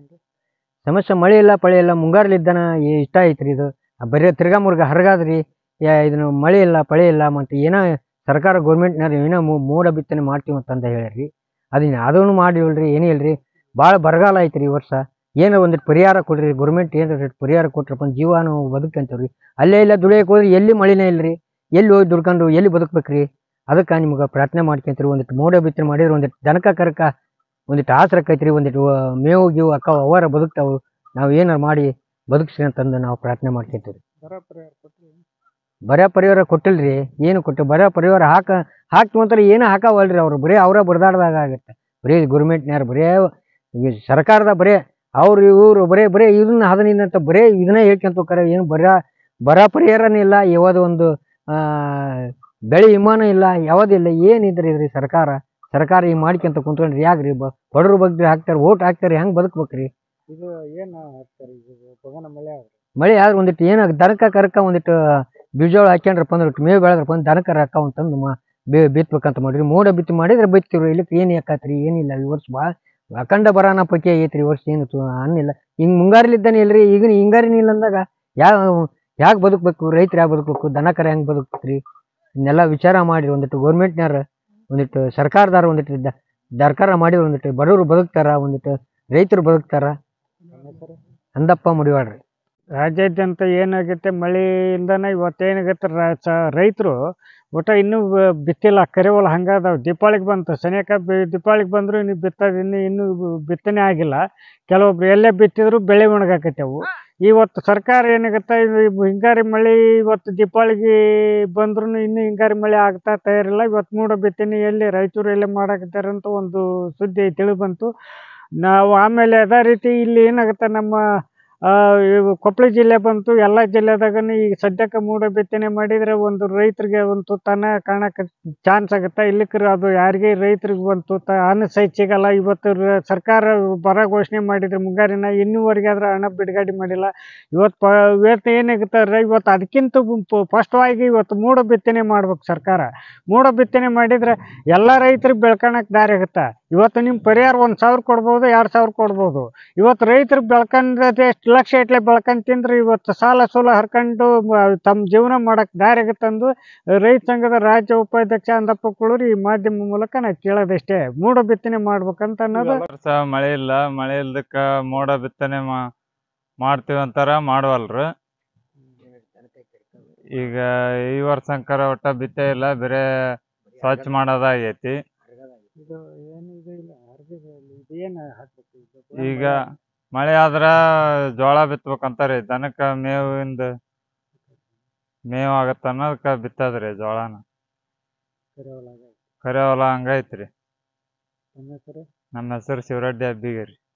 ಏನ್ರಿ ಸಮಸ್ಯೆ ಮಳೆ ಇಲ್ಲ ಪಳೆ ಇಲ್ಲ ಮುಂಗಾರ್ಲಿದ್ದಾನ ಈ- ಇಷ್ಟ ಐತ್ರಿ ಇದು ಆ ಬರೀ ತಿರ್ಗಾ ಮುರ್ಗ ಹರಗಾದ್ರಿ ಯಾ ಇದನ್ನು ಮಳೆ ಇಲ್ಲ ಪಳೆ ಇಲ್ಲ ಮತ್ತು ಏನೋ ಸರ್ಕಾರ ಗೌರ್ಮೆಂಟ್ನವ್ರು ಏನೋ ಮೂ- ಮೋಡ ಬಿತ್ತನೆ ಮಾಡ್ತೀವಿ ಅಂತಂದ ಹೇಳ್ರಿ ಅದನ್ನ ಅದನ್ನು ಮಾಡಿಲ್ರಿ ಏನೂ ಇಲ್ರಿ ಭಾಳ ಬರಗಾಲ ಐತ್ರಿ ಈ ವರ್ಷ ಏನೋ ಒಂದಿಟ್ಟು ಪರಿಹಾರ ಕೊಡ್ರಿ ಗೌರ್ಮೆಂಟ್ ಏನಾರ ಪರಿಹಾರ ಕೊಟ್ರಪ್ಪ ಅಂದ್ರೆ ಜೀವ ನಾವು ಬದುಕಂತೀವ್ರಿ ಅಲ್ಲೇ ಇಲ್ಲ ದುಡಿಯಕ್ಕೆ ಹೋದ್ರೆ ಎಲ್ಲಿ ಮಳೆನೇ ಇಲ್ರಿ ಎಲ್ಲಿ ಹೋಗಿ ದುಡ್ಕೊಂಡು ಎಲ್ಲಿ ಬದುಕ್ಬೇಕ್ರಿ ಅದಕ್ಕೆ ನಿಮ್ಗೆ ಪ್ರಾರ್ಥನೆ ಮಾಡ್ಕೊಂತೀರಿ ಒಂದಿಟ್ಟು ಮೋಡ ಬಿತ್ತನೆ ಮಾಡಿದ್ರೆ ಒಂದಿಟ್ಟು ದನಕ ಕರಕ ಒಂದಿಟ್ಟು ಆಸರಕ್ಕೈತ್ರಿ ಒಂದಿಟ್ಟು ಆ, ಮೇವು ಗೀವು ಅಕ್ಕ ಅವರ ಬದುಕ್ತಾವು ನಾವು ಏನಾರು ಮಾಡಿ ಬದುಕ್ಸಿ ಅಂತಂದು ನಾವು ಪ್ರಾರ್ಥನೆ ಮಾಡ್ಕೊಂತೀವಿ ಬರ ಪರಿಹಾರ ಕೊಟ್ರಿ ಬರ ಪರಿವಾರ ಕೊಟ್ಟಿಲ್ರಿ ಏನು ಕೊಟ್ಟು ಬರ ಪರಿವಾರ ಹಾಕ ಹಾಕ್ತು ಅಂತಾರೆ ಏನು ಹಾಕಾವಲ್ರಿ ಅವ್ರು ಬರೀ ಅವರ ಬಡ್ದಾಡ್ದಾಗ ಆಗುತ್ತೆ ಬರೀ ಗೌರ್ಮೆಂಟ್ನ್ಯಾರು ಬರೇ ಈ ಸರ್ಕಾರದ ಬರೇ ಅವ್ರು ಇವರು ಬರೇ ಬರೇ ಇದನ್ನ ಅದನ್ನ ಅಂತ ಬರೇ ಇದನ್ನೇ ಹೇಳ್ಕೊಂತ ಹೋಗ್ತಾರೆ ಏನು ಬರ ಬರ ಪರಿಹಾರನೇ ಇಲ್ಲ ಯಾವ್ದು ಒಂದು ಆ, ಬೆಳೆ ವಿಮಾನ ಇಲ್ಲ ಯಾವುದಿಲ್ಲ ಏನಿದ್ರಿ ಇದ್ರಿ ಸರ್ಕಾರ ಸರ್ಕಾರ ಈಗ ಮಾಡ್ಕೊಂತ ಕುಂತ್ಕೊಂಡ್ರಿ ಯಾಕ್ರಿ ಬ ಬಡವ್ರ ಬಗ್ಗೆ ಹಾಕ್ತಾರೆ ಓಟ್ ಹಾಕ್ತಾರೆ ಹೆಂಗೆ ಬದುಕ್ಬೇಕ್ರಿ ಇದು ಏನ್ ಹಾಕ್ತಾರೆ ಈಗ ಬಗನ ಮಳೆ ಆದ್ರೆ ಮಳೆ ಆದ್ರೆ ಒಂದಿಟ್ಟು ಏನ ದನಕ ಕರಕ ಒಂದಿಟ್ಟು ಬೀಜೋಳ ಹಾಕ್ಯಂಡ್ರಪ್ಪ ಅಂದ್ರೆ ಒಟ್ಟು ಮೇವು ಬೆಳೆದ್ರಪ್ಪ ಅಂದ್ರೆ ದನಕ ರೊಕ್ಕ ಅಂತಂದು ಮಾ ಬಿ ಬಿತ್ಬೇಕಂತ ಮಾಡಿರಿ ಮೋಡ ಬಿತ್ತಿ ಮಾಡಿದ್ರೆ ಬಿತ್ತಿವ್ರಿ ಇಲ್ಲಕ್ಕೆ ಏನು ಯಾಕಾತ್ರಿ ಏನಿಲ್ಲ ಈ ವರ್ಷ ಭಾಳ ಅಖಂಡ ಬರಾನ ಪೈಕಿ ಐತ್ರಿ ಈ ವರ್ಷ ಏನು ತು- ಅನ್ನಿಲ್ಲ ಹಿಂಗೆ ಮುಂಗಾರಿಲಿದ್ದಾನೆ ಇಲ್ರಿ ಈಗ ಹಿಂಗಾರಿನ ಇಲ್ಲ ಅಂದಾಗ ಯಾವ ಯಾಕೆ ಬದುಕಬೇಕು ರೈತರು ಯಾಕೆ ಬದುಕಬೇಕು ದನ ಕರ ಹೆಂಗೆ ಬದುಕ್ಬೇಕ್ರಿ ಇದನ್ನೆಲ್ಲ ವಿಚಾರ ಮಾಡಿ ಒಂದಿಟ್ಟು ಗೌರ್ಮೆಂಟ್ನಾರ ಒಂದಿಟ್ಟು ಸರ್ಕಾರದಾರ ಒಂದಿಟ್ಟು ದ- ಸರ್ಕಾರ ಮಾಡಿ ಒಂದಿಟ್ಟು ಬಡವರು ಬದುಕ್ತಾರ ಒಂದಿಟ್ಟು ರೈತರು ಬದುಕ್ತಾರ ನಮ್ಮ ಹೆಸರು ಅಂದಪ್ಪ ಮುಡಿವಾಡ್ರಿ ರಾಜ್ಯಾದ್ಯಂತ ಏನಾಗುತ್ತೆ ಮಳೆಯಿಂದನೇ ಇವತ್ತೇನಾಗತ್ತೆ ರೈತರು ಒಟ್ಟ ಇನ್ನೂ ಬ- ಬಿತ್ತಿಲ್ಲ ಕರಿವಲ್ಲ ಹಂಗಾದವು ದೀಪಾವಳಿಗೆ ಬಂತು ಸನೇಕ ದೀಪಾವಳಿಗೆ ಬಂದ್ರು ಇನ್ನು ಬಿತ್ತದ ಇನ್ನು ಇನ್ನೂ ಬ- ಬಿತ್ತನೆ ಆಗಿಲ್ಲ ಕೆಲವೊಬ್ರು ಎಲ್ಲೇ ಬಿತ್ತಿದ್ರು ಬೆಳೆ ಒಣಗಾಕತ್ತವು ಇವತ್ತು ಸರ್ಕಾರ ಏನಾಗತ್ತೆ ಇದು ಹಿಂಗಾರಿ ಮಳೆ ಇವತ್ತು ದೀಪಾವಳಿಗೆ ಬಂದ್ರು ಇನ್ನೂ ಹಿಂಗಾರಿ ಮಳೆ ಆಗ್ತಾ ತಯಾರಿಲ್ಲ ಇವತ್ತು ಮೂಡ ಬಿತ್ತನೆ ಎಲ್ಲಿ ರಾಯಚೂರು ಎಲ್ಲಿ ಮಾಡಾಕತ್ತಾರೆ ಅಂತ ಒಂದು ಸುದ್ದಿ ತಿಳಿದು ಬಂತು ನಾವು ಆಮೇಲೆ ಅದೇ ರೀತಿ ಇಲ್ಲಿ ಏನಾಗುತ್ತೆ ನಮ್ಮ ಆ, ಇವು ಕೊಪ್ಪಳ ಜಿಲ್ಲೆ ಬಂತು ಎಲ್ಲ ಜಿಲ್ಲೆದಾಗನು ಈಗ ಸದ್ಯಕ್ಕೆ ಮೂಡ ಬಿತ್ತನೆ ಮಾಡಿದ್ರೆ ಒಂದು ರೈತರಿಗೆ ಒಂದು ತುತ್ತಾನ ಕಾಣಕ್ಕೆ ಚಾನ್ಸ್ ಆಗುತ್ತೆ ಇಲ್ಲಕ್ರೆ ಅದು ಯಾರಿಗೆ ರೈತರಿಗೆ ಒಂದು ತುತ್ತ ಅನ್ನ ಸಹಿತ ಸಿಗಲ್ಲ ಇವತ್ತು ರ- ಸರ್ಕಾರ ಬರ ಘೋಷಣೆ ಮಾಡಿದ್ರೆ ಮುಂಗಾರಿನ ಇನ್ನೂವರೆಗೆ ಆದ್ರೆ ಹಣ ಬಿಡುಗಡೆ ಮಾಡಿಲ್ಲ ಇವತ್ತು ಪ ಇವತ್ತು ಏನಾಗುತ್ತೆ ರ- ಇವತ್ತು ಅದಕ್ಕಿಂತ ಸ್ಪಷ್ಟವಾಗಿ ಇವತ್ತು ಮೂಡ ಬಿತ್ತನೆ ಮಾಡ್ಬೇಕು ಸರ್ಕಾರ ಮೂಡ ಬಿತ್ತನೆ ಮಾಡಿದ್ರೆ ಎಲ್ಲ ರೈತರಿಗೆ ಬೆಳ್ಕೊಳಕ್ಕೆ ದಾರಿ ಆಗುತ್ತೆ ಇವತ್ತು ನಿಮ್ಮ ಪರಿಹಾರ ಒಂದು ಸಾವಿರ ಕೊಡ್ಬೋದು ಎರಡು ಸಾವಿರ ಕೊಡ್ಬೋದು ಇವತ್ತು ರೈತರು ಬೆಳ್ಕೊಂಡ್ರೆ ಎಷ್ಟು ಲಕ್ಷ ಇಟ್ಲೆ ಬೆಳ್ಕೊಂಡ್ ತಿಂದ್ರೆ ಇವತ್ತು ಸಾಲ ಸೂಲ ಹರ್ಕೊಂಡು ಮ- ತಮ್ಮ ಜೀವನ ಮಾಡಕ್ ದಾರಿ ಆಗತ್ತಂದು ರೈತ ಸಂಘದ ರಾಜ್ಯ ಉಪಾಧ್ಯಕ್ಷ ಅಂದಪ್ಪ ಕುಳೂರು ಈ ಮಾಧ್ಯಮ ಮೂಲಕ ನಾ ಕೇಳೋದಷ್ಟೇ ಮೂಡ ಬಿತ್ತನೆ ಮಾಡ್ಬೇಕಂತ ಅನ್ನೋದು ವರ್ಷ ಮಳೆ ಇಲ್ಲ ಮಳೆ ಇಲ್ದಕ್ಕ ಮೋಡ ಬಿತ್ತನೆ ಮಾ ಮಾಡ್ತೀವಿ ಅಂತಾರ ಮಾಡವಲ್ರು ಈಗ ಈ ವರ್ಷಂಕರ ಒಟ್ಟ ಬಿತ್ತೇ ಇಲ್ಲ ಬರೇ ಸ್ವಚ್ಛ ಮಾಡೋದಾಗೈತಿ ಇದು ಏನು ಇದು ಇಲ್ಲ ಇದು ಏನು ಹಾಕ್ಬೇಕು ಈಗ ಮಳೆ ಆದ್ರ ಜೋಳ ಬಿತ್ಬೇಕಂತಾರಿ ದನಕ್ಕ ಮೇವಿಂದ ಮೇವ್ ಆಗತ್ತ ಅನ್ನೋದಕ್ಕ ಬಿತ್ತದ್ರಿ ಜೋಳನ ಕರೆ ಹೊಲ ಹಂಗೈತ್ರಿ ನಮ್ಮ ಹೆಸರು ನಮ್ಮ ಹೆಸರು ಶಿವರೆಡ್ಡಿ ಅಬ್ಬಿಗರಿ